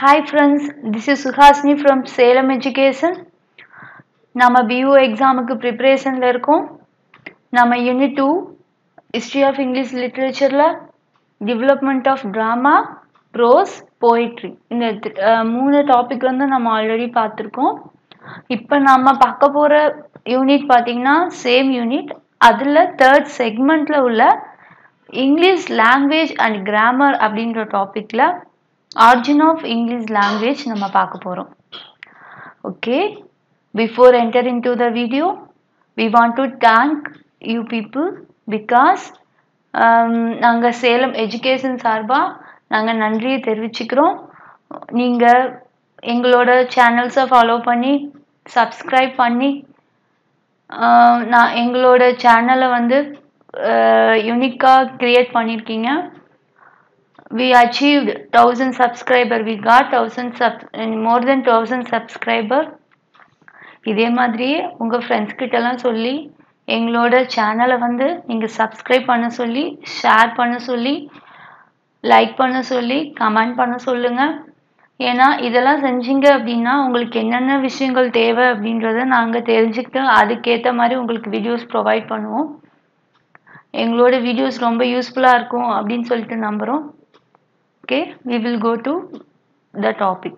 Hi friends, this is Suhasini from Salem Education. நம்ம பியூ எக்ஸாமுக்கு ப்ரிப்பரேஷனில் இருக்கோம் நம்ம unit two history of English லிட்ரேச்சரில் development of drama prose poetry இந்த தி- அஹ் மூணு டாபிக் வந்து நம்ம ஆல்ரெடி பார்த்துருக்கோம் இப்போ நம்ம பார்க்க போகிற யூனிட் பார்த்தீங்கன்னா சேம் யூனிட் அதில் தேர்ட் செக்மெண்ட்டில் உள்ள இங்கிலீஷ் லாங்குவேஜ் அண்ட் கிராமர் அப்படின்ற டாப்பிக்கில் ஆரிஜின் ஆஃப் இங்கிலீஷ் லாங்குவேஜ் நம்ம பார்க்க போகிறோம் okay before enter into the video we want to thank you people because நாங்கள் சேலம் எஜுகேஷன் சார்பாக நாங்கள் நன்றியை தெரிவிச்சுக்கிறோம் நீங்கள் எங்களோட சேனல்ஸை ஃபாலோ பண்ணி சப்ஸ்கிரைப் பண்ணி ஆஹ் நான் எங்களோட சேனலை வந்து யூனிக்காக க்ரியேட் பண்ணியிருக்கீங்க we achieved 1000 subscriber we got 1000 sub more than 1000 subscriber இதே மாதிரியே உங்கள் ஃப்ரெண்ட்ஸ் கிட்டலாம் சொல்லி எங்களோட சேனலை வந்து நீங்கள் சப்ஸ்கிரைப் பண்ண சொல்லி ஷேர் பண்ண சொல்லி லைக் பண்ண சொல்லி கமெண்ட் பண்ண சொல்லுங்கள் ஏன்னா இதெல்லாம் செஞ்சீங்க அப்படின்னா உங்களுக்கு என்னென்ன விஷயங்கள் தேவை அப்படின்றத நாங்கள் தெரிஞ்சுக்கிட்டு அதுக்கேற்ற மாதிரி உங்களுக்கு வீடியோஸ் ப்ரொவைட் பண்ணுவோம் எங்களோட வீடியோஸ் ரொம்ப யூஸ்ஃபுல்லாக இருக்கும் அப்படின்னு சொல்லிட்டு நம்புகிறோம் okay we will go to the topic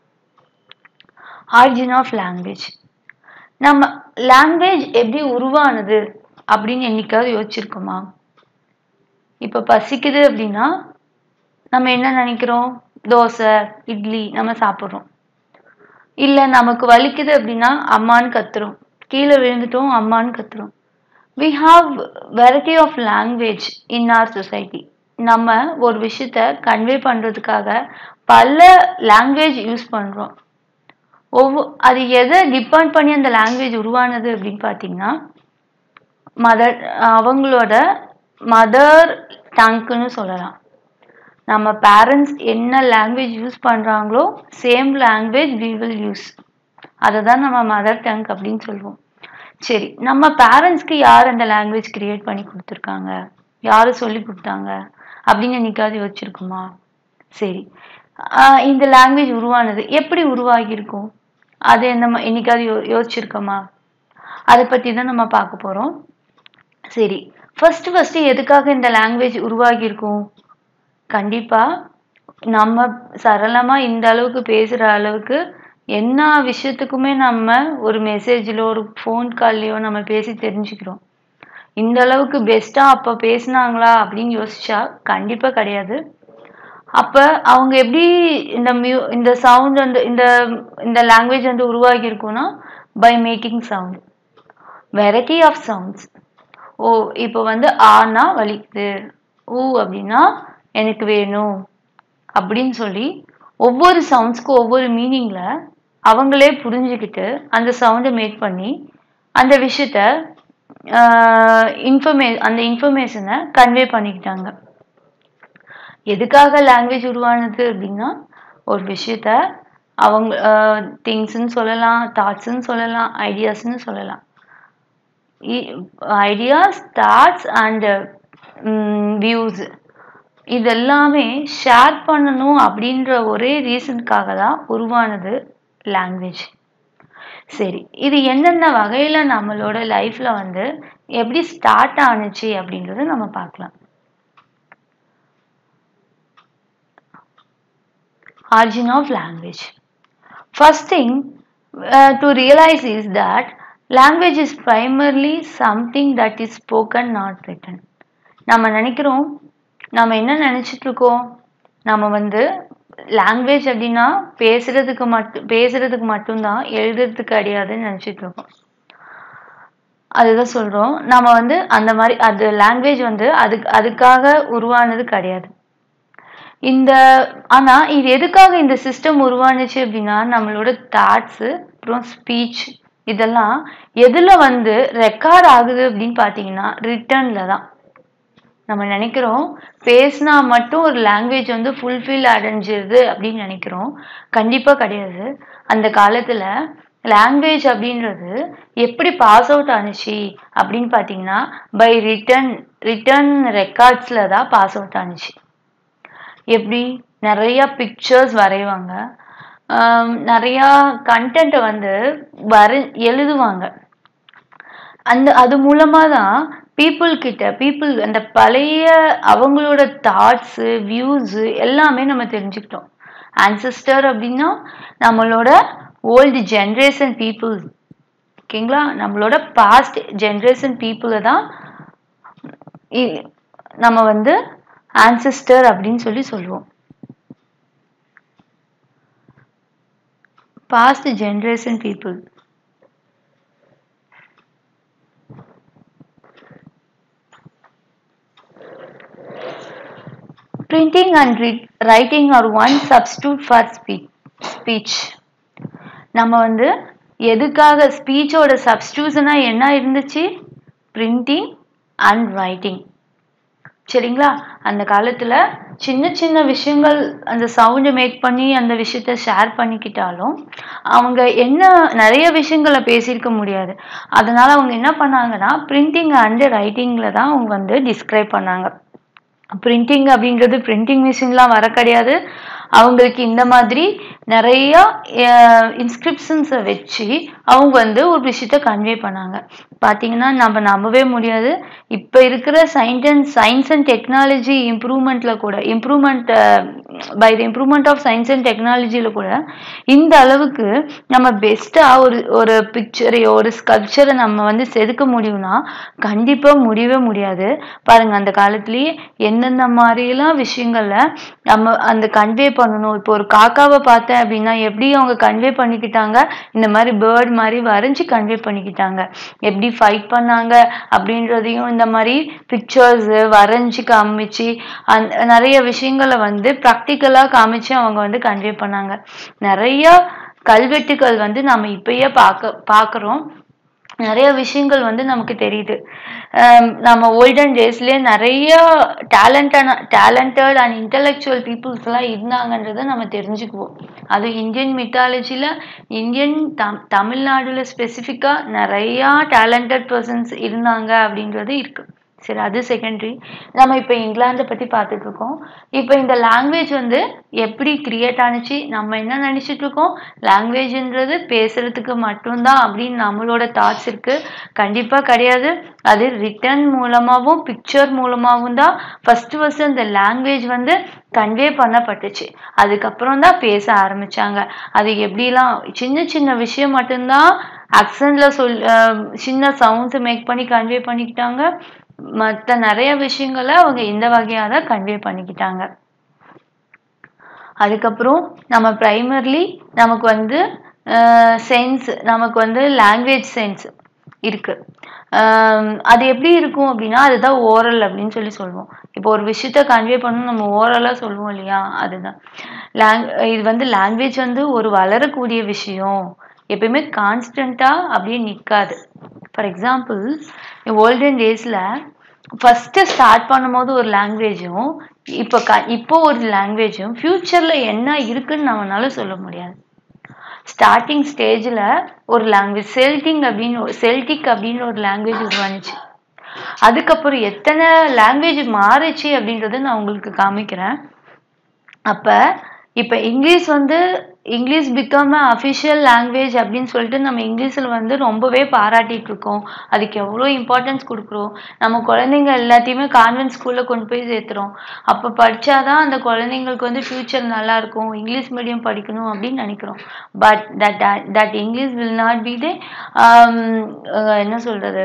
origin of language நம்ம லாங்குவேஜ் எப்படி உருவானது அப்படின்னு என்னைக்காவது யோசிச்சிருக்கோமா இப்போ பசிக்குது அப்படின்னா நம்ம என்ன நினைக்கிறோம் தோசை இட்லி நம்ம சாப்பிட்றோம் இல்லை நமக்கு வலிக்குது அப்படின்னா அம்மான்னு கத்துறோம் கீழே விழுந்துட்டோம் அம்மான்னு கத்துறோம் we have variety of language in our society நம்ம ஒரு விஷயத்த கன்வே பண்றதுக்காக பல லாங்குவேஜ் யூஸ் பண்றோம் ஒவ்வொ அது எதை டிபெண்ட் பண்ணி அந்த லாங்குவேஜ் உருவானது அப்படின்னு பார்த்தீங்கன்னா மதர் அவங்களோட மதர் டங்க்குன்னு சொல்லலாம் நம்ம பேரண்ட்ஸ் என்ன லாங்குவேஜ் யூஸ் பண்ணுறாங்களோ same language we will use அதை தான் நம்ம மதர் டங் அப்படின்னு சொல்லுவோம் சரி நம்ம பேரண்ட்ஸ்க்கு யார் அந்த லாங்குவேஜ் கிரியேட் பண்ணி கொடுத்துருக்காங்க யாரு சொல்லி கொடுத்தாங்க அப்படின்னு என்னைக்காவது யோசிச்சிருக்குமா சரி ஆஹ் இந்த லாங்குவேஜ் உருவானது எப்படி உருவாகி இருக்கும் அது நம்ம என்னைக்காவது யோ யோசிச்சிருக்கோமா அதை பற்றி தான் நம்ம பார்க்க போகிறோம் சரி ஃபர்ஸ்ட் ஃபர்ஸ்ட் எதுக்காக இந்த லாங்குவேஜ் உருவாகி இருக்கும் கண்டிப்பா நம்ம சரளமா இந்த அளவுக்கு பேசுற அளவுக்கு என்ன விஷயத்துக்குமே நம்ம ஒரு மெசேஜ்லோ ஒரு ஃபோன் கால்லையோ நம்ம பேசி தெரிஞ்சுக்கிறோம் இந்த அளவுக்கு பெஸ்டா அப்ப பேசுனாங்களா அப்படின்னு யோசிச்சா கண்டிப்பா கிடையாது அப்ப அவங்க எப்படி இந்த மியூ இந்த சவுண்ட் வந்து இந்த இந்த லாங்குவேஜ் வந்து உருவாகி இருக்கும்னா by making sound variety of sounds ஓ இப்போ வந்து ஆனா வலிக்குது ஊ அப்படின்னா எனக்கு வேணும் அப்படின்னு சொல்லி ஒவ்வொரு சவுண்ட்ஸ்க்கும் ஒவ்வொரு மீனிங்ல அவங்களே புரிஞ்சுக்கிட்டு அந்த சவுண்டை மேக் பண்ணி அந்த விஷயத்த இன்ஃபர்மே அந்த இன்ஃபர்மேஷனை கன்வே பண்ணிக்கிட்டாங்க எதுக்காக லாங்குவேஜ் உருவானது அப்படின்னா ஒரு விஷயத்த அவங்க திங்ஸ்ன்னு சொல்லலாம் தாட்ஸ்ன்னு சொல்லலாம் ஐடியாஸ்ன்னு சொல்லலாம் ஐடியாஸ் தாட்ஸ் அண்ட் வியூஸ் இதெல்லாமே ஷேர் பண்ணணும் அப்படின்ற ஒரே ரீசனுக்காக தான் உருவானது லாங்குவேஜ் சரி இது எந்தெந்த வகையில நம்மளோட லைஃப்ல வந்து எப்படி ஸ்டார்ட் ஆனுச்சு அப்படின்றத நம்ம பார்க்கலாம் origin of language first thing uh, to realize is that language is primarily something that is spoken not written நம்ம நினைக்கிறோம் நம்ம என்ன நினைச்சிட்டு இருக்கோம் நம்ம வந்து லாங்குவேஜ் அப்படின்னா பேசுறதுக்கு மட்டும் பேசுறதுக்கு மட்டும்தான் எழுதுறதுக்கு கிடையாதுன்னு நினைச்சிட்டு இருக்கோம் அதுதான் சொல்றோம் நம்ம வந்து அந்த மாதிரி அது லாங்குவேஜ் வந்து அதுக்கு அதுக்காக உருவானது கிடையாது இந்த ஆனா இது எதுக்காக இந்த சிஸ்டம் உருவானுச்சு அப்படின்னா நம்மளோட தாட்ஸ் அப்புறம் ஸ்பீச் இதெல்லாம் எதுல வந்து ரெக்கார்ட் ஆகுது அப்படின்னு பாத்தீங்கன்னா ரிட்டர்ன்ல தான் நம்ம நினைக்கிறோம் பேசினா மட்டும் ஒரு லாங்குவேஜ் வந்து ஃபுல்ஃபில் அடைஞ்சிருது அப்படின்னு நினைக்கிறோம் கண்டிப்பா கிடையாது அந்த காலத்துல லாங்குவேஜ் அப்படின்றது எப்படி பாஸ் அவுட் ஆனுச்சு அப்படின்னு பாத்தீங்கன்னா பை ரிட்டன் ரிட்டன் ரெக்கார்ட்ஸ்ல தான் பாஸ் அவுட் ஆனுச்சு எப்படி நிறைய பிக்சர்ஸ் வரைவாங்க ஆம், நிறைய கண்டென்ட்டை வந்து வரை எழுதுவாங்க அந்த அது மூலமா தான் பீப்புள் கிட்ட பீப்புள் அந்த பழைய அவங்களோட தாட்ஸ் வியூஸ் எல்லாமே நம்ம தெரிஞ்சுக்கிட்டோம் ஆன்சிஸ்டர் அப்படின்னா நம்மளோட ஓல்டு ஜென்ரேஷன் பீப்புள் ஓகேங்களா நம்மளோட பாஸ்ட் ஜென்ரேஷன் பீப்புளை தான் இ- நம்ம வந்து ஆன்சிஸ்டர் அப்படின்னு சொல்லி சொல்லுவோம் past generation people Printing and re- writing are one substitute for speech. speech. நம்ம வந்து எதுக்காக ஸ்பீச்சோட சப்ஸ்டியூஷனா என்ன இருந்துச்சு பிரிண்டிங் அண்ட் ரைட்டிங் சரிங்களா அந்த காலத்துல சின்ன சின்ன விஷயங்கள் அந்த சவுண்டை மேக் பண்ணி அந்த விஷயத்த ஷேர் பண்ணிக்கிட்டாலும் அவங்க என்ன நிறைய விஷயங்களை பேசியிருக்க முடியாது அதனால அவங்க என்ன பண்ணாங்கன்னா பிரிண்டிங் அண்ட் ரைட்டிங்ல தான் அவங்க வந்து டிஸ்கிரைப் பண்ணாங்க பிரிண்டிங் அப்படிங்கிறது பிரிண்டிங் மிஷின்லாம் வர கிடையாது அவங்களுக்கு இந்த மாதிரி நிறைய இன்ஸ்கிரிப்ஷன்ஸை வச்சு அவங்க வந்து ஒரு விஷயத்த கன்வே பண்ணாங்க பார்த்தீங்கன்னா நம்ம நம்பவே முடியாது இப்போ இருக்கிற science and science and technology இம்ப்ரூவ்மெண்ட்ல கூட improvement by the improvement of science and டெக்னாலஜியில் கூட இந்த அளவுக்கு நம்ம பெஸ்ட்டாக ஒரு ஒரு பிக்சரையோ ஒரு ஸ்கல்ப்சரை நம்ம வந்து செதுக்க முடியும்னா கண்டிப்பாக முடியவே முடியாது பாருங்க அந்த காலத்துலேயே எந்தெந்த மாதிரிலாம் விஷயங்கள்ல நம்ம அந்த கன்வே பண்ணணும் இப்போ ஒரு காக்காவை பார்த்தேன் அப்படின்னா எப்படி அவங்க கன்வே பண்ணிக்கிட்டாங்க இந்த மாதிரி பேர்ட் மாதிரி வரைஞ்சி கன்வே பண்ணிக்கிட்டாங்க எப்படி ஃபைட் பண்ணாங்க அப்படின்றதையும் இந்த மாதிரி பிக்சர்ஸ் வரைஞ்சி காமிச்சு அந்த நிறைய விஷயங்களை வந்து ப்ராக்டிக்கலாக காமிச்சு அவங்க வந்து கன்வே பண்ணாங்க நிறைய கல்வெட்டுகள் வந்து நம்ம இப்பயே பார்க்க பார்க்குறோம் நிறைய விஷயங்கள் வந்து நமக்கு தெரியுது ஆம், நம்ம ஓல்டன் டேஸ்லயே நிறைய டேலண்டான டேலண்டட் அண்ட் இன்டெலெக்சுவல் பீப்புள்ஸ் எல்லாம் இருந்தாங்கன்றதை நம்ம தெரிஞ்சுக்குவோம் அது இந்தியன் மித்தாலஜில இந்தியன் தம் தமிழ்நாடுல ஸ்பெசிஃபிக்கா நிறைய டேலண்டட் பர்சன்ஸ் இருந்தாங்க அப்படின்றது இருக்கு சரி அது செகண்டரி நம்ம இப்போ இங்கிலாந்தை பத்தி பார்த்துட்டு இருக்கோம் இப்போ இந்த லாங்குவேஜ் வந்து எப்படி கிரியேட் ஆனுச்சு நம்ம என்ன நினைச்சிட்டு இருக்கோம் லாங்குவேஜ்ன்றது பேசுறதுக்கு மட்டும்தான் அப்படின்னு நம்மளோட தாட்ஸ் இருக்கு கண்டிப்பா கிடையாது அது ரிட்டன் மூலமாவும் பிக்சர் மூலமாவும் தான் ஃபர்ஸ்ட் ஃபர்ஸ்ட் அந்த லாங்குவேஜ் வந்து கன்வே பண்ணப்பட்டுச்சு அதுக்கப்புறம் தான் பேச ஆரம்பிச்சாங்க அது எப்படிலாம் சின்ன சின்ன விஷயம் மட்டும்தான் அக்சன்ட்ல சொல் அஹ் சின்ன சவுண்ட்ஸ் மேக் பண்ணி கன்வே பண்ணிக்கிட்டாங்க மற்ற நிறைய விஷயங்களை அவங்க இந்த வகையாக தான் கன்வே பண்ணிக்கிட்டாங்க அதுக்கப்புறம் நம்ம ப்ரைமர்லி நமக்கு வந்து சென்ஸ் நமக்கு வந்து லாங்குவேஜ் சென்ஸ் இருக்கு ஆம், அது எப்படி இருக்கும் அப்படின்னா அதுதான் ஓரல் அப்படின்னு சொல்லி சொல்லுவோம் இப்போ ஒரு விஷயத்த கன்வே பண்ணணும் நம்ம ஓரலாக சொல்லுவோம் இல்லையா அதுதான் லாங் இது வந்து லாங்குவேஜ் வந்து ஒரு வளரக்கூடிய விஷயம் எப்பயுமே கான்ஸ்டண்ட்டாக அப்படியே நிற்காது ஃபார் எக்ஸாம்பிள் ஓல்டன் டேஸில் ஃபஸ்ட்டு ஸ்டார்ட் பண்ணும்போது ஒரு லாங்குவேஜும் இப்போ க இப்போ ஒரு லாங்குவேஜும் ஃப்யூச்சரில் என்ன இருக்குன்னு நம்மளால சொல்ல முடியாது ஸ்டார்டிங் ஸ்டேஜில் ஒரு லாங்குவேஜ் செல்டிங் அப்படின்னு செல்டிக் அப்படின்னு ஒரு லாங்குவேஜ் உருவானுச்சு அதுக்கப்புறம் எத்தனை லாங்குவேஜ் மாறுச்சு அப்படின்றத நான் உங்களுக்கு காமிக்கிறேன் அப்போ இப்போ இங்கிலீஷ் வந்து இங்கிலீஷ் பிகம் அஃபிஷியல் லாங்குவேஜ் அப்படின்னு சொல்லிட்டு நம்ம இங்கிலீஷில் வந்து ரொம்பவே பாராட்டிட்டு இருக்கோம் அதுக்கு எவ்வளோ இம்பார்ட்டன்ஸ் கொடுக்குறோம் நம்ம குழந்தைங்க எல்லாத்தையுமே கான்வென்ட் ஸ்கூலில் கொண்டு போய் சேர்த்துறோம் அப்போ படிச்சாதான் அந்த குழந்தைங்களுக்கு வந்து ஃப்யூச்சர் நல்லா இருக்கும் இங்கிலீஷ் மீடியம் படிக்கணும் அப்படின்னு நினைக்கிறோம் but that that English will not be the என்ன சொல்றது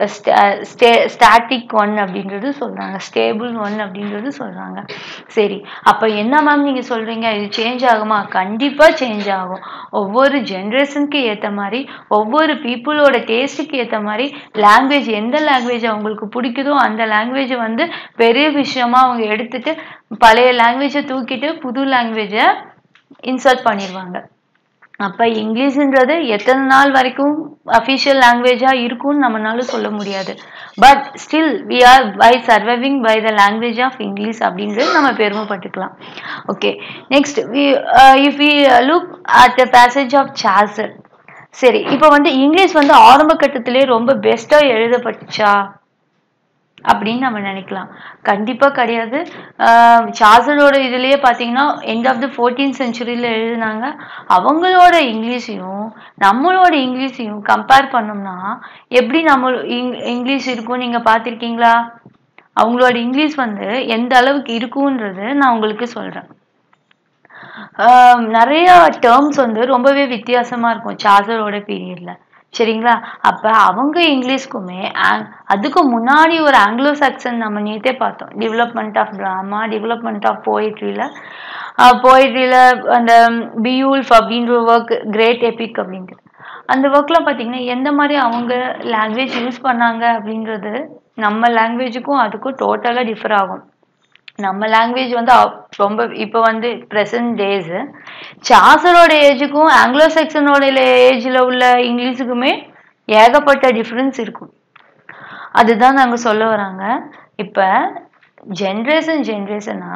ஸ்டாட்டிக் ஒன் அப்படின்றது சொல்றாங்க ஸ்டேபிள் ஒன் அப்படின்றது சொல்றாங்க சரி அப்ப என்ன மேம் நீங்க சொல்றீங்க இது சேஞ்ச் ஆகுமா கண்டிப்பா சேஞ்ச் ஆகும் ஒவ்வொரு ஜென்ரேஷனுக்கு ஏத்த மாதிரி ஒவ்வொரு பீப்புளோட டேஸ்ட்டுக்கு ஏத்த மாதிரி லாங்குவேஜ் எந்த லாங்குவேஜ் அவங்களுக்கு பிடிக்குதோ அந்த லாங்குவேஜை வந்து பெரிய விஷயமா அவங்க எடுத்துட்டு பழைய லாங்குவேஜை தூக்கிட்டு புது லாங்குவேஜை இன்சர்ட் பண்ணிடுவாங்க அப்ப இங்கிலீஷ்ன்றது எத்தனை நாள் வரைக்கும் அஃபிஷியல் லாங்குவேஜா இருக்கும்னு நம்மளால சொல்ல முடியாது but still we are by surviving by the language of English அப்படின்றது நம்ம பெருமைப்பட்டுக்கலாம் okay next if we look at the passage of Chaucer சரி இப்போ வந்து இங்கிலீஷ் வந்து ஆரம்ப கட்டத்திலே ரொம்ப பெஸ்டா எழுதப்பட்டுச்சா அப்படின்னு நம்ம நினைக்கலாம் கண்டிப்பா கிடையாது சார்சலோட இதுலயே பாத்தீங்கன்னா எண்ட் ஆஃப் த ஃபோர்டீன் செஞ்சுரியில எழுதினாங்க அவங்களோட இங்கிலீஷையும் நம்மளோட இங்கிலீஷையும் கம்பேர் பண்ணோம்னா எப்படி நம்ம இங்- இங்கிலீஷ் இருக்கும் நீங்க பார்த்திருக்கீங்களா அவங்களோட இங்கிலீஷ் வந்து எந்த அளவுக்கு இருக்குன்றது நான் உங்களுக்கு சொல்றேன் ஆஹ் நிறைய டேர்ம்ஸ் வந்து ரொம்பவே வித்தியாசமா இருக்கும் சார்ஜரோட பீரியட்ல சரிங்களா அப்ப அவங்க இங்கிலீஷ்க்குமே ஆங்- அதுக்கு முன்னாடி ஒரு ஆங்கிலோ சாக்சன் நம்ம நேத்தே பார்த்தோம் development of drama development of போயிட்ரியில போயிட்ரியில அந்த பியூல்ஃப் அப்படின்ற ஒர்க் கிரேட் எபிக் அப்படின்ட்டு அந்த ஒர்க்ல பாத்தீங்கன்னா எந்த மாதிரி அவங்க லாங்குவேஜ் யூஸ் பண்ணாங்க அப்படின்றது நம்ம லாங்குவேஜுக்கும் அதுக்கும் டோட்டலா டிஃபர் ஆகும் நம்ம லாங்குவேஜ் வந்து அவ்- ரொம்ப இப்போ வந்து ப்ரெசன்ட் டேஸ் சாசரோட ஏஜுக்கும் ஆங்கிலோ செக்ஷனோட ஏஜ்ல உள்ள இங்கிலீஷுக்குமே ஏகப்பட்ட டிஃப்ரென்ஸ் இருக்கும் அதுதான் நாங்க சொல்ல வராங்க இப்ப ஜென்ரேஷன் ஜென்ரேஷனா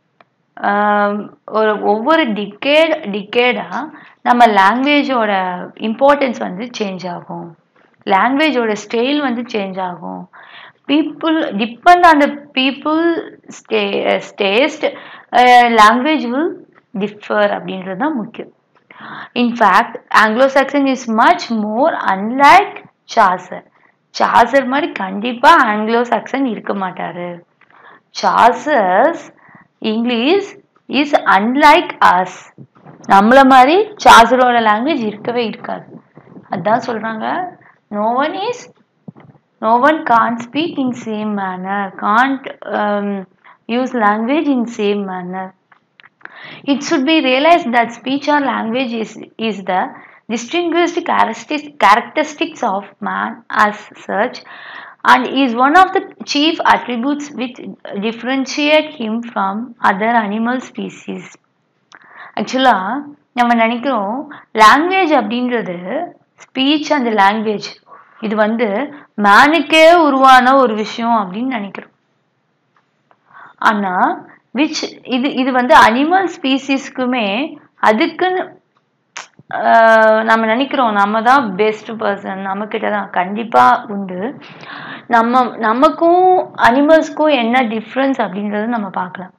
ஒரு ஒவ்வொரு டிகேட் டிகேடா நம்ம லாங்குவேஜோட இம்பார்ட்டன்ஸ் வந்து சேஞ்ச் ஆகும் லாங்குவேஜோட ஸ்டைல் வந்து சேஞ்ச் ஆகும் people depend on the people stay taste language will differ அப்படின்றது தான் முக்கியம் in fact Anglo Saxon is much more unlike Chaucer Chaucer மாதிரி கண்டிப்பா ஆங்கிலோ சாக்சன் இருக்க மாட்டாரு Chaucer's English is unlike us நம்மள மாதிரி சார்சரோட லாங்குவேஜ் இருக்கவே இருக்காது அதான் சொல்றாங்க no one is no one can't speak in same manner can't um, use language in same manner it should be realized that speech or language is, is the distinguished characteris- characteristics of man as such and is one of the chief attributes which differentiate him from other animal species ஆக்சுவலா நம்ம நினைக்கிறோம் language அப்படின்றது speech அந்த language இது வந்து மேனுக்கே உருவான ஒரு விஷயம் அப்படின்னு நினைக்கிறோம் ஆனா விச் இது இது வந்து அனிமல் ஸ்பீசிஸ்க்குமே அதுக்குன்னு ஆஹ் நம்ம நினைக்கிறோம் நம்ம தான் பெஸ்ட் பர்சன் நம்ம கிட்ட தான் கண்டிப்பா உண்டு நம்ம நமக்கும் அனிமல்ஸ்க்கும் என்ன டிஃப்ரென்ஸ் அப்படின்றத நம்ம பார்க்கலாம்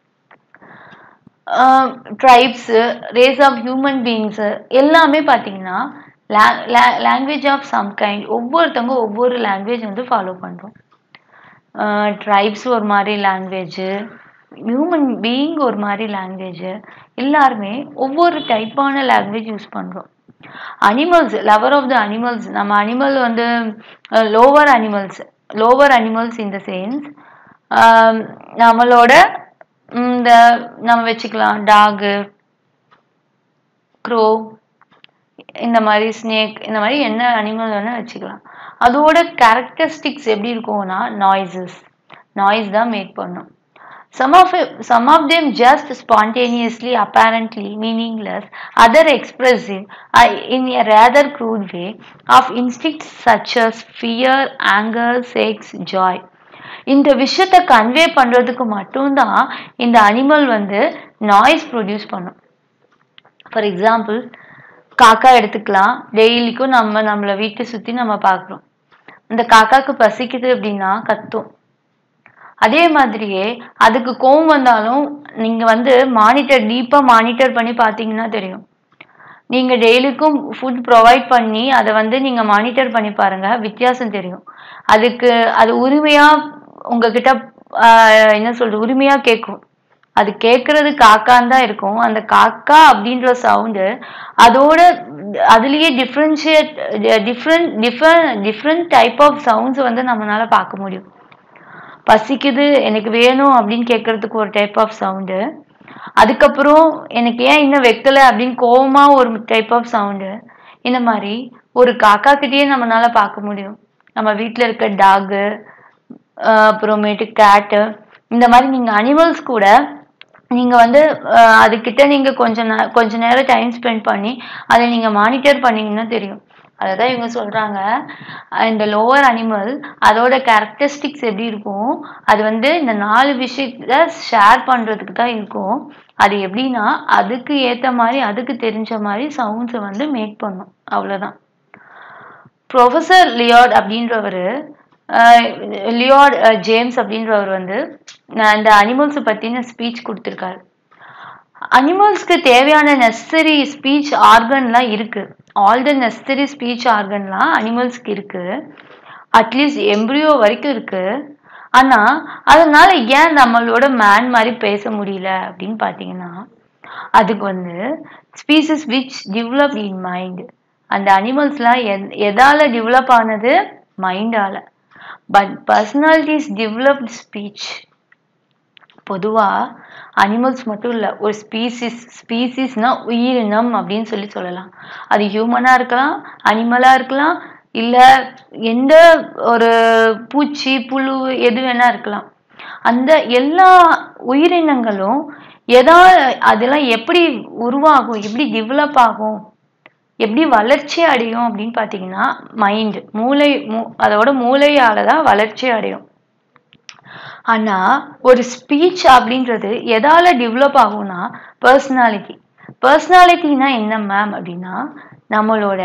tribes race of human beings எல்லாமே பார்த்தீங்கன்னா லாங்குவேஜ் ஆஃப் சம் கைண்ட் ஒவ்வொருத்தவங்க ஒவ்வொரு லாங்குவேஜ் வந்து ஃபாலோ பண்ணுறோம் ட்ரைப்ஸ் ஒரு மாதிரி லாங்குவேஜ் ஹியூமன் பீயிங் ஒரு மாதிரி லாங்குவேஜ் எல்லாருமே ஒவ்வொரு டைப்பான லாங்குவேஜ் யூஸ் பண்ணுறோம் animals lover of the animals நம்ம அனிமல் வந்து lower animals lower animals in the sense நம்மளோட இந்த நம்ம வச்சுக்கலாம் டாகு க்ரோ இந்த மாதிரி ஸ்னேக் இந்த மாதிரி என்ன அனிமல் வேணா வச்சுக்கலாம் அதோட கேரக்டரிஸ்டிக்ஸ் எப்படி இருக்கும்னா நாய்ஸஸ் நாய்ஸ் தான் மேக் பண்ணும் some of it, some of them just spontaneously apparently meaningless other expressive uh, in a rather crude way of instincts such as fear anger sex joy இந்த விஷயத்த convey பண்றதுக்கு மட்டும்தான் இந்த animal வந்து noise produce பண்ணும் for example காக்கா எடுத்துக்கலாம் டெய்லிக்கும் நம்ம நம்மள வீட்டை சுத்தி நம்ம பார்க்குறோம் இந்த காக்காக்கு பசிக்குது அப்படின்னா கத்தும் அதே மாதிரியே அதுக்கு கோவம் வந்தாலும் நீங்க வந்து மானிட்டர் டீப்பா மானிட்டர் பண்ணி பார்த்தீங்கன்னா தெரியும் நீங்க டெய்லிக்கும் ஃபுட் ப்ரொவைட் பண்ணி அதை வந்து நீங்க மானிட்டர் பண்ணி பாருங்க வித்தியாசம் தெரியும் அதுக்கு அது உரிமையா உங்ககிட்ட ஆஹ், என்ன சொல்றது உரிமையா கேட்கும் அது கேட்கறது காக்கான்னு தான் இருக்கும் அந்த காக்கா அப்படின்ற சவுண்டு அதோட அதுலயே differentiate different different different type of sounds வந்து நம்மளால பார்க்க முடியும் பசிக்குது எனக்கு வேணும் அப்படின்னு கேட்கறதுக்கு ஒரு டைப் ஆஃப் சவுண்டு அதுக்கப்புறம் எனக்கு ஏன் இன்னும் வைக்கல அப்படின்னு கோவமா ஒரு டைப் ஆஃப் சவுண்டு இந்த மாதிரி ஒரு காக்கா கிட்டயே நம்மளால பார்க்க முடியும் நம்ம வீட்ல இருக்க டாகு அப்புறமேட்டு கேட்டு இந்த மாதிரி நீங்க அனிமல்ஸ் கூட நீங்க வந்து அஹ், அதுகிட்ட நீங்க கொஞ்ச நே கொஞ்ச நேரம் டைம் ஸ்பெண்ட் பண்ணி அதை நீங்க மானிட்டர் பண்ணீங்கன்னா தெரியும் அததான் இவங்க சொல்றாங்க அஹ், இந்த லோவர் அனிமல் அதோட கேரக்டரிஸ்டிக்ஸ் எப்படி இருக்கும் அது வந்து இந்த நாலு விஷயத்த ஷேர் பண்றதுக்கு தான் இருக்கும் அது எப்படின்னா அதுக்கு ஏத்த மாதிரி அதுக்கு தெரிஞ்ச மாதிரி சவுண்ட்ஸை வந்து மேக் பண்ணும் அவ்வளவுதான் ப்ரொஃபசர் லியார்ட் அப்படின்றவர் லியோட் ஜேம்ஸ் அப்படின்றவர் வந்து நான் இந்த அனிமல்ஸை பற்றின ஸ்பீச் கொடுத்துருக்காரு அனிமல்ஸ்க்கு தேவையான நெசசரி ஸ்பீச் ஆர்கன்லாம் இருக்கு ஆல் த நெசசரி ஸ்பீச் ஆர்கன்லாம் அனிமல்ஸ்க்கு இருக்கு அட்லீஸ்ட் எம்ப்ரியோ வரைக்கும் இருக்கு ஆனா அதனால ஏன் நம்மளோட மேன் மாதிரி பேச முடியல அப்படின்னு பார்த்தீங்கன்னா அதுக்கு வந்து species which develop in mind அந்த அனிமல்ஸ்லாம் எத் எதால டெவலப் ஆனது மைண்டால பட் பர்சனாலிட்டிஸ் டெவலப்ட் ஸ்பீச் பொதுவா அனிமல்ஸ் மட்டும் இல்ல ஒரு ஸ்பீசிஸ் ஸ்பீசிஸ்னா உயிரினம் அப்படின்னு சொல்லி சொல்லலாம் அது ஹியூமனா இருக்கலாம் அனிமலா இருக்கலாம் இல்ல எந்த ஒரு பூச்சி புழு எது வேணா இருக்கலாம் அந்த எல்லா உயிரினங்களும் எதா அதெல்லாம் எப்படி உருவாகும் எப்படி டெவலப் ஆகும் எப்படி வளர்ச்சி அடையும் அப்படின்னு பார்த்தீங்கன்னா மைண்ட் மூளை மூ அதோட மூளையால தான் வளர்ச்சி அடையும் ஆனா ஒரு ஸ்பீச் அப்படின்றது எதால டெவலப் ஆகும்னா பர்சனாலிட்டி பர்சனாலிட்டினா என்ன மேம் அப்படின்னா நம்மளோட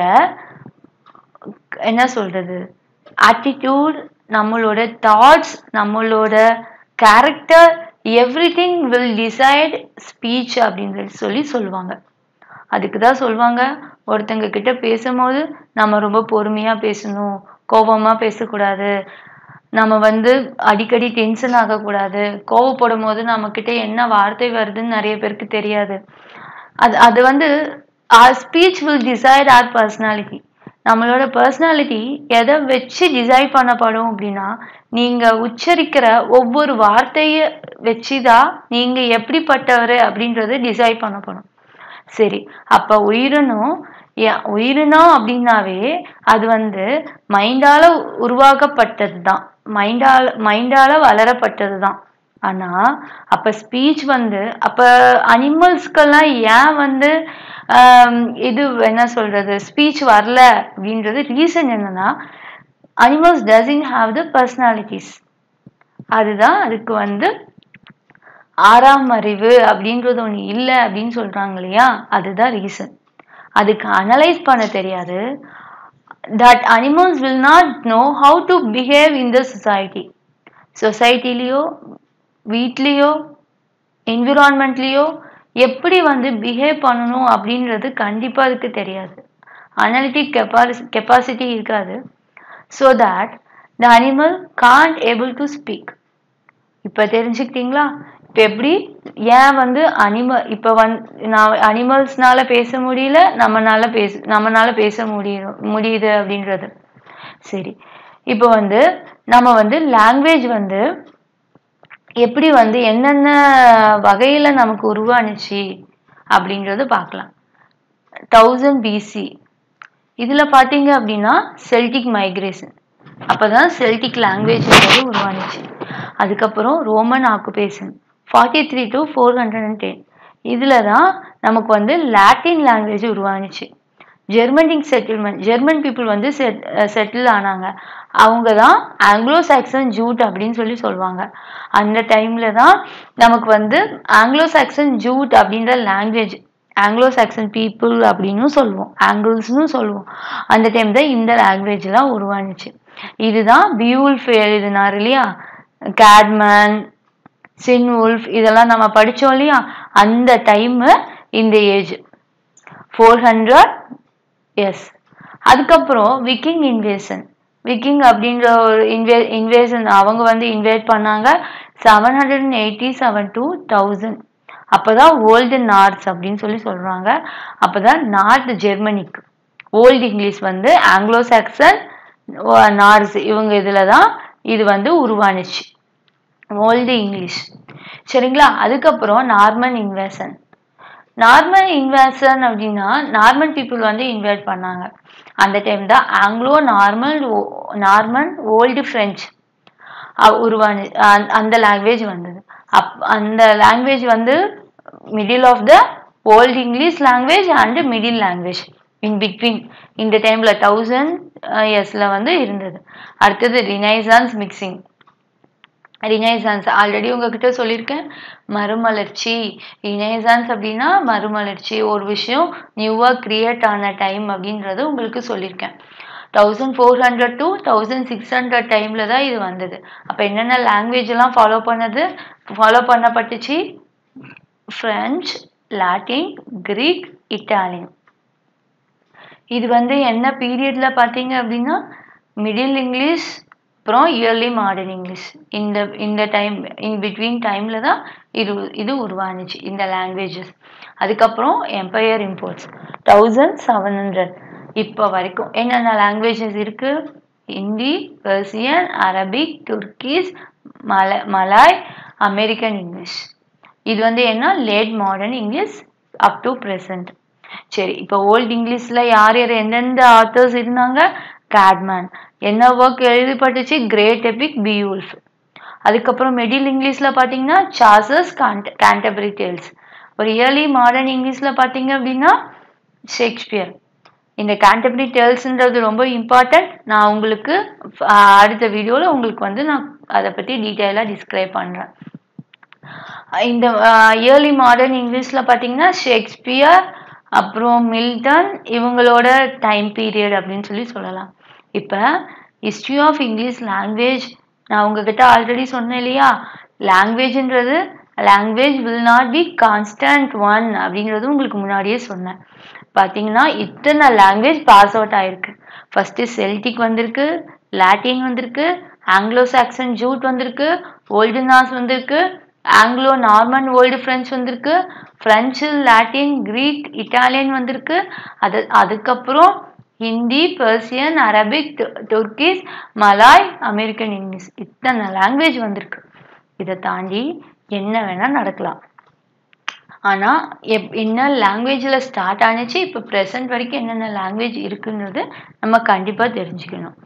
என்ன சொல்றது ஆட்டிடியூட் நம்மளோட தாட்ஸ் நம்மளோட character every thing will decide speech அப்படின்னு சொல்லி சொல்லுவாங்க அதுக்கு தான் சொல்லுவாங்க ஒருத்தங்க கிட்ட பேசும்போது நம்ம ரொம்ப பொறுமையா பேசணும் கோபமா பேசக்கூடாது நம்ம வந்து அடிக்கடி டென்ஷன் ஆகக்கூடாது கோவப்படும் போது நம்ம கிட்ட என்ன வார்த்தை வருதுன்னு நிறைய பேருக்கு தெரியாது அது அது வந்து our speech will decide our personality நம்மளோட பர்சனாலிட்டி எதை வச்சு டிசைட் பண்ணப்படும் அப்படின்னா நீங்க உச்சரிக்கிற ஒவ்வொரு வார்த்தைய வச்சுதான் நீங்க எப்படிப்பட்டவர் அப்படின்றது டிசைட் பண்ணப்படும் சரி அப்ப உயிரினம் ஏ- உயிரினம் அப்படின்னாவே அது வந்து மைண்டால உருவாக்கப்பட்டது தான் மைண்டால மைண்டால வளரப்பட்டது தான் ஆனா அப்ப ஸ்பீச் வந்து அப்ப அனிமல்ஸ்க்கெல்லாம் ஏன் வந்து ஆம், இது என்ன சொல்றது ஸ்பீச் வரல அப்படின்றது ரீசன் என்னன்னா animals doesn't have the personalities அதுதான் அதுக்கு வந்து ஆறாம் அறிவு அப்படின்றது ஒண்ணு இல்லை அப்படின்னு சொல்றாங்க இல்லையா அதுதான் ரீசன் அதுக்கு அனலைஸ் பண்ண தெரியாது that animals will not know how to behave in the society சொசைட்டிலேயோ வீட்லேயோ என்விரான்மெண்ட்லேயோ எப்படி வந்து பிஹேவ் பண்ணணும் அப்படின்றது கண்டிப்பா அதுக்கு தெரியாது அனலிட்டிக் கெப்பாசி கெப்பாசிட்டி இருக்காது so that the animal can't able to speak இப்ப தெரிஞ்சுக்கிட்டீங்களா இப்ப எப்படி ஏன் வந்து அனிமல் இப்ப வந் நான் அனிமல்ஸ்னால பேச முடியல நம்மனால பேச நம்மனால பேச முடியும் முடியுது அப்படின்றது சரி இப்போ வந்து நம்ம வந்து லாங்குவேஜ் வந்து எப்படி வந்து என்னென்ன வகையில நமக்கு உருவானுச்சு அப்படின்றத பார்க்கலாம் தௌசண்ட் பிசி இதுல பாத்தீங்க அப்படின்னா செல்டிக் மைக்ரேஷன் அப்பதான் செல்டிக் லாங்குவேஜ் உருவானுச்சு அதுக்கப்புறம் Roman occupation forty three to four hundred and ten இதுல தான் நமக்கு வந்து லாட்டின் லாங்குவேஜ் உருவானுச்சு ஜெர்மனிக் செட்டில்மெண்ட் ஜெர்மன் பீப்புள் வந்து செட்டில் ஆனாங்க அவங்க தான் ஆங்கிலோ சாக்சன் ஜூட் அப்படின்னு சொல்லி சொல்லுவாங்க அந்த டைம்ல தான் நமக்கு வந்து ஆங்கிலோ சாக்சன் ஜூட் அப்படின்ற லாங்குவேஜ் ஆங்கிலோ சாக்சன் பீப்புள் அப்படின்னு சொல்லுவோம் ஆங்கிள்ஸ்னு சொல்லுவோம் அந்த டைம் தான் இந்த லாங்குவேஜ்லாம் உருவானுச்சு இதுதான் பியூல்ஃப் எழுதினார் இல்லையா கேட்மேன் சின்வுல்ஃப் இதெல்லாம் நம்ம படிச்சோம் இல்லையா அந்த டைம் இந்த ஏஜ் ஃபோர் ஹண்ட்ரட் எஸ் அதுக்கப்புறம் விக்கிங் இன்வேஷன் விக்கிங் அப்படின்ற ஒரு இன்வே இன்வேஷன் அவங்க வந்து இன்வைட் பண்ணாங்க seven hundred and eighty seven to thousand அப்போதான் ஓல்டு நார்த்ஸ் அப்படின்னு சொல்லி சொல்றாங்க அப்போதான் நார்த் ஜெர்மனிக்கு ஓல்டு இங்கிலீஷ் வந்து ஆங்கிலோ சாக்சன் நார்ஸ் இவங்க இதுல தான் இது வந்து உருவானுச்சு ஓல்டு இங்கிலீஷ் சரிங்களா அதுக்கப்புறம் நார்மன் இன்வேஷன் நார்மன் இன்வேஷன் அப்படின்னா நார்மன் பீப்புள் வந்து இன்வைட் பண்ணாங்க அந்த டைம் தான் Anglo normal Norman old French உருவானு அந்த- அந்த லாங்குவேஜ் வந்தது அப் அந்த லாங்குவேஜ் வந்து middle of the old English language and middle language in between இந்த டைம்ல தௌசண்ட் இயர்ஸ்ல வந்து இருந்தது அடுத்தது ரினைசான்ஸ் மிக்சிங் ரினைசான்ஸ் ஆல்ரெடி உங்ககிட்ட சொல்லியிருக்கேன் மறுமலர்ச்சி ரினைசான்ஸ் அப்படின்னா மறுமலர்ச்சி ஒரு விஷயம் நியூவா கிரியேட் ஆன டைம் அப்படின்றது உங்களுக்கு சொல்லியிருக்கேன் thousand four hundred to thousand six hundred டைமில் தான் இது வந்தது அப்போ என்னென்ன லாங்குவேஜ் எல்லாம் ஃபாலோ பண்ணது ஃபாலோ பண்ணப்பட்டுச்சு ஃப்ரெஞ்ச் லாட்டின் கிரீக் இட்டாலியன் இது வந்து என்ன பீரியட்ல பார்த்தீங்க அப்படின்னா மிடில் இங்கிலீஷ் அப்புறம் இயர்லி மாடர்ன் இங்கிலீஷ் இந்த இந்த டைம் இன் பிட்வீன் டைமில் தான் இது இது உருவானுச்சு இந்த லாங்குவேஜஸ் அதுக்கப்புறம் empire imports thousand seven hundred இப்போ வரைக்கும் என்னென்ன லாங்குவேஜஸ் இருக்கு ஹிந்தி பெர்சியன் அரபிக் துர்க்கிஸ் மல மலாய் அமெரிக்கன் இங்கிலீஷ் இது வந்து என்ன late modern English up to present சரி இப்போ ஓல்ட் இங்கிலீஷ்ல யார் யார் எந்தெந்த ஆத்தர்ஸ் இருந்தாங்க கேட்மேன் என்ன ஒர்க் எழுதப்பட்டுச்சு கிரேட் எபிக் பியூல்ஃப் அதுக்கப்புறம் மிடில் இங்கிலீஷ்ல பார்த்தீங்கன்னா சார்சஸ் கேண்டபரி டேல்ஸ் ஒரு இயர்லி மாடர்ன் இங்கிலீஷ்ல பார்த்தீங்க அப்படின்னா ஷேக்ஸ்பியர் இந்த கேண்டபரி டேல்ஸ்ன்றது ரொம்ப இம்பார்ட்டன்ட் நான் உங்களுக்கு அஹ், அடுத்த வீடியோவில் உங்களுக்கு வந்து நான் அதை பற்றி டீட்டெயிலாக டிஸ்கிரைப் பண்ணுறேன் இந்த இயர்லி மாடர்ன் இங்கிலீஷில் பார்த்தீங்கன்னா ஷேக்ஸ்பியர் அப்புறம் மில்டன் இவங்களோட டைம் பீரியட் அப்படின்னு சொல்லி சொல்லலாம் இப்போ ஹிஸ்ட்ரி ஆஃப் இங்கிலீஷ் லாங்குவேஜ் நான் உங்ககிட்ட ஆல்ரெடி சொன்னேன் இல்லையா லாங்குவேஜ்ன்றது language will not be constant one அப்படிங்கிறது உங்களுக்கு முன்னாடியே சொன்னேன் பார்த்தீங்கன்னா இத்தனை லாங்குவேஜ் பாஸ் அவுட் ஆயிருக்கு ஃபர்ஸ்ட் செல்டிக் வந்திருக்கு லாட்டின் வந்திருக்கு ஆங்கிலோ சாக்சன் ஜூட் வந்திருக்கு ஓல்டு நாஸ் வந்திருக்கு ஆங்கிலோ நார்மன் ஓல்டு ஃப்ரெஞ்ச் வந்திருக்கு ஃப்ரெஞ்சு லாட்டின் கிரீக் இட்டாலியன் வந்திருக்கு அது அதுக்கப்புறம் ஹிந்தி பெர்சியன் அரபிக் து- துர்க்கிஸ் மலாய் அமெரிக்கன் இங்கிலீஷ் இத்தனை லாங்குவேஜ் வந்திருக்கு இதை தாண்டி என்ன வேணா நடக்கலாம் ஆனா எப் என்ன லாங்குவேஜ்ல ஸ்டார்ட் ஆனுச்சு இப்போ ப்ரெசன்ட் வரைக்கும் என்னென்ன லாங்குவேஜ் இருக்குன்றது நம்ம கண்டிப்பா தெரிஞ்சுக்கணும்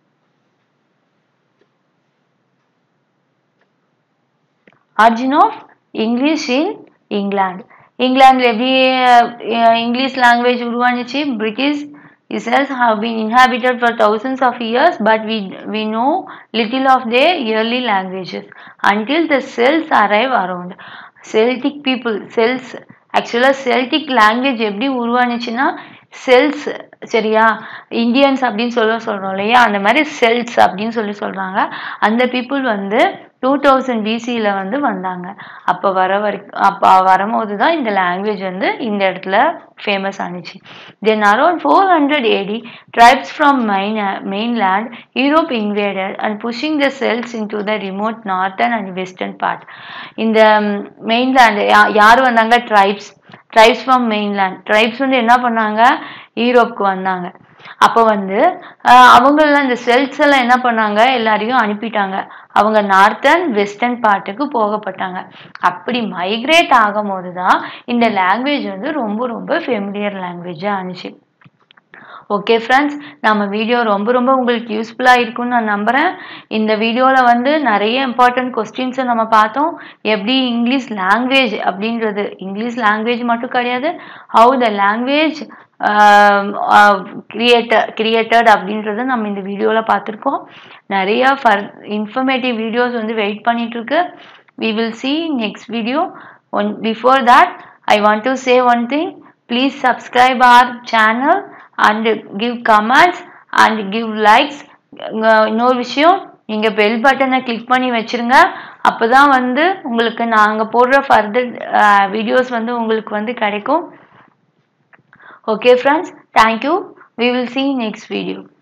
origin of English in England இங்கிலாந்துல எப்படி அஹ், இங்கிலீஷ் லாங்குவேஜ் உருவானுச்சு British Israels have been inhabited for thousands of years, but we, we know little of their early languages until the Celts arrive around. Celtic people, Celts, ஆக்சுவலாக Celtic language எப்படி உருவானுச்சுன்னா cells சரியா Indians அப்படின்னு சொல்ல சொல்கிறோம் இல்லையா அந்த மாதிரி செல்ஸ் அப்படின்னு சொல்லி சொல்கிறாங்க அந்த பீப்புள் வந்து டூ தௌசண்ட் பிசியில் வந்து வந்தாங்க அப்போ வர வரைக்கும் அப்போ வரும்போது தான் இந்த லாங்குவேஜ் வந்து இந்த இடத்துல ஃபேமஸ் ஆனிச்சு then around four hundred AD tribes from main mainland Europe invaded and pushing the Celts into the remote northern and western part இந்த மெயின்லேண்ட் யார் வந்தாங்க tribes tribes from mainland tribes வந்து என்ன பண்ணாங்க யூரோப்க்கு வந்தாங்க அப்போ வந்து ஆஹ் அவங்கள இந்த செல்ஸ் எல்லாம் என்ன பண்ணாங்க எல்லாரையும் அனுப்பிட்டாங்க அவங்க நார்த்தன் வெஸ்டர்ன் பார்ட்டுக்கு போகப்பட்டாங்க அப்படி மைக்ரேட் ஆகும் போது தான் இந்த லாங்குவேஜ் வந்து ரொம்ப ரொம்ப ஃபெமிலியர் லாங்குவேஜாக ஆனிச்சு ஓகே ஃப்ரெண்ட்ஸ் நம்ம வீடியோ ரொம்ப ரொம்ப உங்களுக்கு யூஸ்ஃபுல்லாக இருக்கும்னு நான் நம்புகிறேன் இந்த வீடியோவில் வந்து நிறைய இம்பார்ட்டன்ட் கொஸ்டின்ஸை நம்ம பார்த்தோம் எப்படி இங்கிலீஷ் லாங்குவேஜ் அப்படின்றது இங்கிலீஷ் லாங்குவேஜ் மட்டும் கிடையாது how the language creator created அப்படின்றத நம்ம இந்த வீடியோவில் பார்த்துருக்கோம் நிறைய ஃபர் இன்ஃபர்மேட்டிவ் வீடியோஸ் வந்து வெயிட் பண்ணிட்டு இருக்கு we will see next video on before that i want to say one thing please subscribe our channel and give comments and give likes அஹ் இன்னொரு விஷயம் நீங்க பெல் பட்டனை கிளிக் பண்ணி வச்சிருங்க அப்பதான் வந்து உங்களுக்கு நாங்க போடுற ஃபர்தர் வீடியோஸ் வந்து உங்களுக்கு வந்து கிடைக்கும் okay friends thank you we will see next video